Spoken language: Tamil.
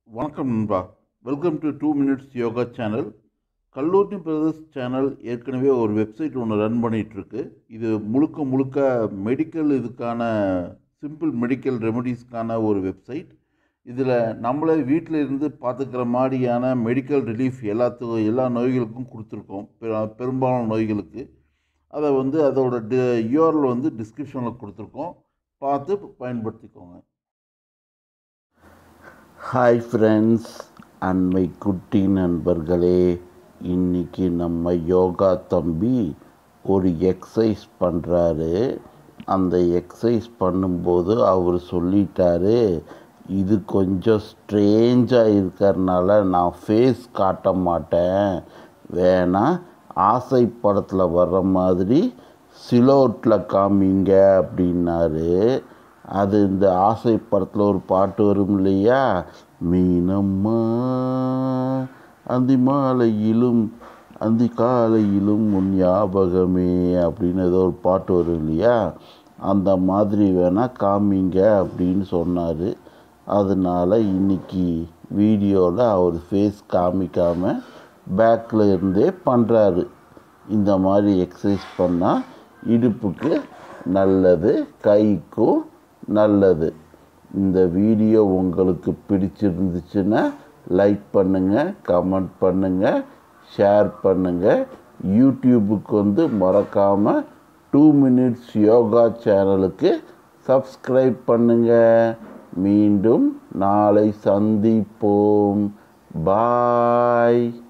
வணக்கம் நண்பா welcome to two minutes yoga channel Kalluri brothers channel ஏற்கனவே ஒரு வெப்சைட் ஒன்று ரன் பண்ணிகிட்ருக்கு இது முழுக்க முழுக்க மெடிக்கல் இதுக்கான சிம்பிள் மெடிக்கல் ரெமடிஸ்க்கான ஒரு வெப்சைட் இதில் நம்மளே வீட்டில் இருந்து பார்த்துக்கிற மாதிரியான மெடிக்கல் ரிலீஃப் எல்லாத்துக்கும் எல்லா நோய்களுக்கும் கொடுத்துருக்கோம் பெ- பெரும்பாலான நோய்களுக்கு அதை வந்து அதோட டி யூஆர்எல் வந்து டிஸ்கிரிப்ஷனில் கொடுத்துருக்கோம் பார்த்து பயன்படுத்திக்கோங்க ஹாய் ஃப்ரெண்ட்ஸ் அண்மை குட்டி நண்பர்களே இன்னைக்கு நம்ம யோகா தம்பி ஒரு எக்ஸசைஸ் பண்ணுறாரு அந்த எக்ஸசைஸ் பண்ணும்போது அவர் சொல்லிட்டாரு இது கொஞ்சம் ஸ்ட்ரேஞ்சாக இருக்கிறனால நான் ஃபேஸ் காட்ட மாட்டேன் வேணா ஆசை படத்தில் வர்ற மாதிரி சிலோட்டில் காமிங்க அப்படின்னாரு அது இந்த ஆசை படத்தில் ஒரு பாட்டு வரும் இல்லையா மீனம்மா அந்தி மாலையிலும் அந்தி காலையிலும் உன் ஞாபகமே அப்படின்னு ஏதோ ஒரு பாட்டு வரும் இல்லையா அந்த மாதிரி வேணால் காமிங்க அப்படின்னு சொன்னார் அதனால இன்னைக்கு வீடியோவில் அவர் ஃபேஸ் காமிக்காமல் பேக்கில் இருந்தே பண்ணுறாரு இந்த மாதிரி எக்ஸசைஸ் பண்ணால் இடுப்புக்கு நல்லது கைக்கும் நல்லது இந்த வீடியோ உங்களுக்கு பிடிச்சிருந்துச்சுன்னா லைக் பண்ணுங்கள் கமெண்ட் பண்ணுங்கள் ஷேர் பண்ணுங்கள் யூடியூபுக்கு வந்து மறக்காமல் டூ மினிட்ஸ் யோகா சேனலுக்கு சப்ஸ்கிரைப் பண்ணுங்கள் மீண்டும் நாளை சந்திப்போம் பாய்